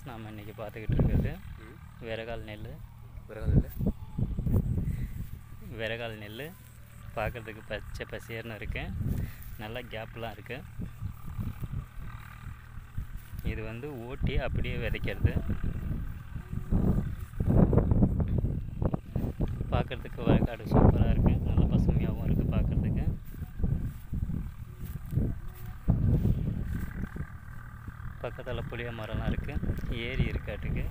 நாம் இன்றைக்கி பார்த்துக்கிட்டு இருக்கிறது ம் விறகால் நெல் விறகால் இல்லை விறகால் நெல் பார்க்குறதுக்கு பச்சை பசேர்னு இருக்கு நல்லா கேப்லாம் இருக்கு இது வந்து ஓட்டி அப்படியே விதைக்கிறது பார்க்குறதுக்கு வயக்காடு சூப்பராக இருக்குது நல்ல பசுமையாகவும் இருக்குது பார்க்குறதுக்கு பக்கத்தில் புளிய மரம்லாம் இருக்குது ஏரி இருக்காட்டுக்கு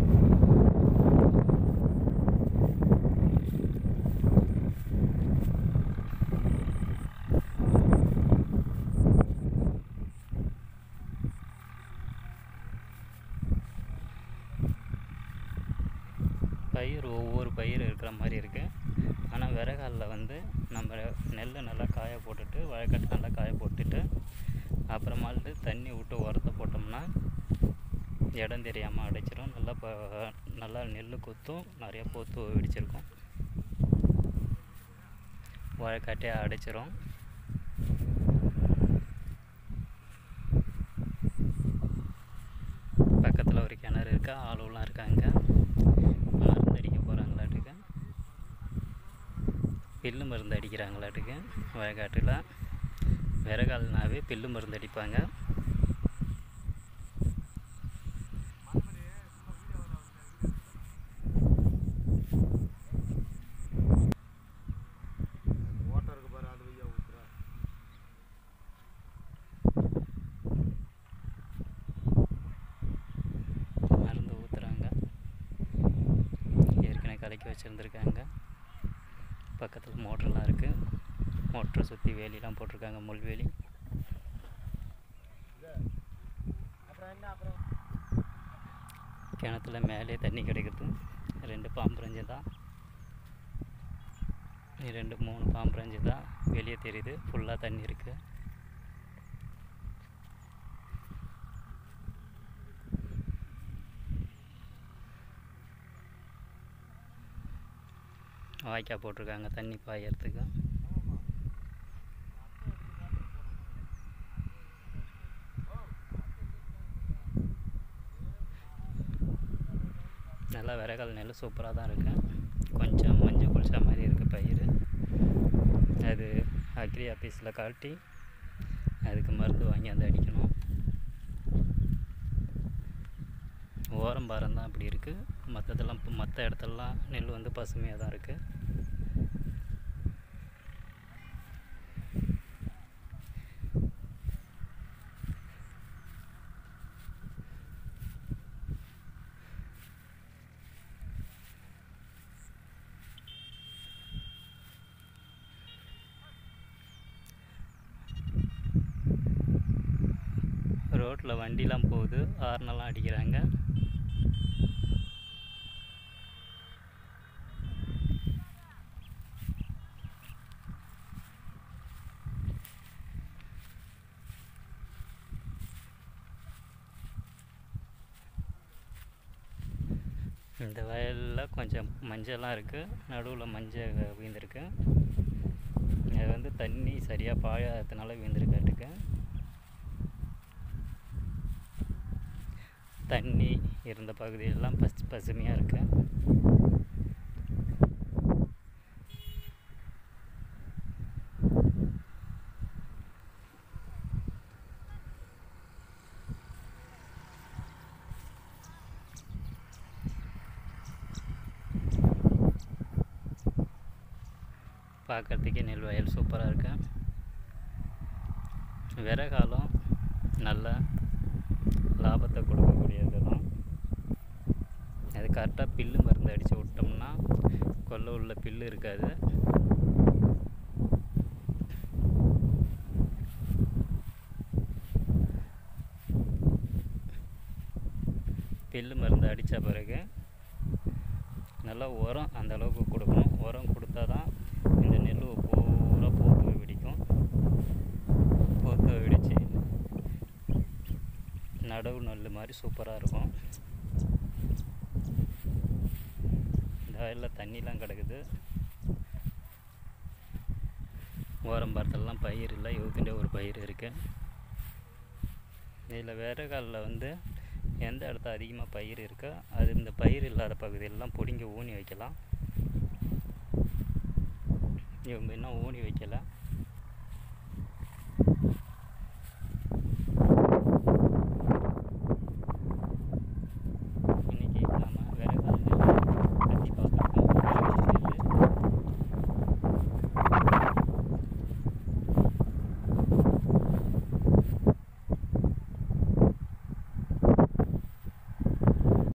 பயிர் ஒவ்வொரு பயிர் இருக்கிற மாதிரி இருக்குது ஆனால் விறகாலில் வந்து நம்ம நெல்லை நல்லா காய போட்டுட்டு வழக்கட்டு நல்லா காய போட்டுட்டு அப்புறமாட்டு தண்ணி விட்டு உரத்தை போட்டோம்னா இடம் தெரியாமல் அடைச்சிரும் நல்லா ப நல்லா நெல் கொத்தும் நிறைய போத்து வெடிச்சிருக்கும் வழக்காட்டே அடைச்சிரும் பக்கத்தில் ஒரு கிணறு இருக்கா ஆளுவெலாம் இருக்காங்க மருந்து அடிக்க போகிறாங்களாட்டுக்கு பில்லு மருந்து அடிக்கிறாங்களாட்டுக்கு வயக்காட்டில் விறகால்னாவே பில்லு மருந்து அடிப்பாங்க ஓட்டம் இருக்கு பாரு அது வையா ஊத்துறா மருந்து ஊற்றுறாங்க ஏற்கனவே கலக்கி வச்சுருந்துருக்காங்க பக்கத்தில் மோட்டர்லாம் இருக்குது மோட்டரை சுற்றி வேலிலாம் போட்டிருக்காங்க முள்வேலி அப்புறம் என்ன அப்புறம் கிணத்துல மேலே தண்ணி கிடைக்குது ரெண்டு பாம்பரஞ்சு தான் ரெண்டு மூணு பாம்பரஞ்சு தான் வெளியே தெரியுது ஃபுல்லாக தண்ணி இருக்குது வாய்க்கால் போட்டிருக்காங்க தண்ணி பாயறதுக்கு நல்லா விறகால் நெல் சூப்பராக தான் இருக்கு கொஞ்சம் மஞ்சள் குளிச்ச மாதிரி இருக்குது பயிர் அது அக்ரி ஆஃபீஸில் காட்டி அதுக்கு மருந்து வாங்கி வந்து அடிக்கணும் ஓரம் பாரம் தான் அப்படி இருக்குது மற்றதெல்லாம் மற்ற இடத்துலலாம் நெல் வந்து பசுமையாக தான் இருக்குது ரோட்டில் வண்டிலாம் போகுது ஹார்னெல்லாம் அடிக்கிறாங்க இந்த வயலில் கொஞ்சம் மஞ்சள்லாம் இருக்குது நடுவில் மஞ்சள் வீழ்ந்திருக்கு அது வந்து தண்ணி சரியாக பாயாததுனால வீழ்ந்திருக்காட்டுக்கு தண்ணி இருந்த பகுதியெல்லாம் பசு பசுமையாக இருக்கு பார்க்கறதுக்கே நெல் வயல் சூப்பராக இருக்கு விறகாலம் நல்ல லாபத்தை கொடுக்கக்கூடியது தான் அது கரெக்டாக பில்லு மருந்து அடித்து விட்டோம்னா கொல்லை உள்ள பில்லு இருக்காது பில்லு மருந்து அடித்த பிறகு நல்லா உரம் அந்த அளவுக்கு கொடுக்கணும் உரம் கொடுத்தா தான் இந்த நெல் பூரா போத்து வெடிக்கும் போத்து வெடித்து நடவு நெல் மாதிரி சூப்பராக இருக்கும் இந்த வயலில் தண்ணிலாம் கிடக்குது ஓரம் பார்த்தெல்லாம் பயிர் இல்லை இவத்துட்டே ஒரு பயிர் இருக்குது இதில் விறகாலில் வந்து எந்த இடத்துல அதிகமாக பயிர் இருக்கோ அது இந்த பயிர் இல்லாத பகுதியெல்லாம் பிடுங்கி ஊனி வைக்கலாம் இவங்க இன்னும் ஊனி வைக்கல